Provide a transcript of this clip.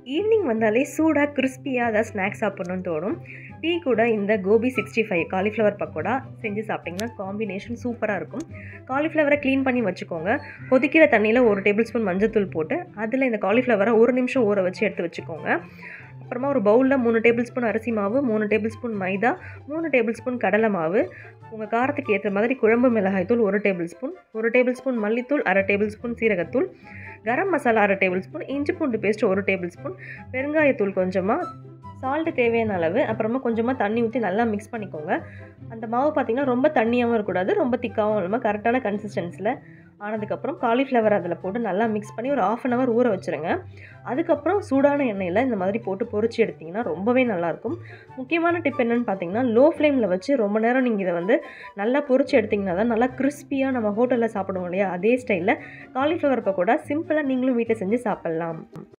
evening வந்தாலே சூடாக கிறிஸ்பியாக ஏதாவது ஸ்நாக்ஸ் சாப்பிட்ணுன்னு தோணும் டீ கூட இந்த gobi sixty five cauliflower pakoda செஞ்சு சாப்பிட்டிங்கன்னா காம்பினேஷன் சூப்பராக இருக்கும் காலிஃப்ளவரை க்ளீன் பண்ணி வச்சுக்கோங்க கொதிக்கிற தண்ணியில் ஒரு டேபிள் ஸ்பூன் மஞ்சத்தூள் போட்டு அதில் இந்த காலிஃப்ளவரை ஒரு நிமிஷம் ஊற வச்சு எடுத்து வச்சுக்கோங்க அப்புறமா ஒரு பவுலில் மூணு டேபிள் ஸ்பூன் அரிசி மாவு மூணு டேபிள் ஸ்பூன் மைதா மூணு டேபிள் ஸ்பூன் கடலை மாவு உங்கள் காரத்துக்கு ஏற்ற மாதிரி குழம்பு மிளகாய்த்தூள் ஒரு டேபிள் ஸ்பூன் ஒரு டேபிள் ஸ்பூன் மல்லித்தூள் அரை டேபிள் ஸ்பூன் சீரகத்தூள் கரம் மசாலா அரை டேபிள் ஸ்பூன் இஞ்சி பூண்டு பேஸ்ட் ஒரு டேபிள் ஸ்பூன் பெருங்காயத்தூள் கொஞ்சமாக சால்ட்டு தேவையான அளவு அப்புறமா கொஞ்சமாக தண்ணி ஊற்றி நல்லா மிக்ஸ் பண்ணிக்கோங்க அந்த மாவு பார்த்திங்கன்னா ரொம்ப தண்ணியாகவும் இருக்கக்கூடாது ரொம்ப திக்காகவும் இல்லாமல் கரெக்டான கன்சிஸ்டன்ஸில் ஆனதுக்கப்புறம் காலிஃப்ளவர் அதில் போட்டு நல்லா மிக்ஸ் பண்ணி ஒரு ஆஃப் அன் ஹவர் ஊற வச்சுருங்க அதுக்கப்புறம் சூடான எண்ணெயில் இந்த மாதிரி போட்டு பொரிச்சு எடுத்திங்கன்னா ரொம்பவே நல்லாயிருக்கும் முக்கியமான டிப் என்னென்னு பார்த்தீங்கன்னா லோ ஃப்ளேமில் வச்சு ரொம்ப நேரம் நீங்கள் இதை வந்து நல்லா பொரிச்சு எடுத்திங்கன்னா தான் நல்லா கிறிஸ்பியாக நம்ம ஹோட்டலில் சாப்பிடுவோம் இல்லையா அதே ஸ்டைலில் காலிஃப்ளவர் பக்கோடா சிம்பிளாக நீங்களும் வீட்டில் செஞ்சு சாப்பிட்லாம்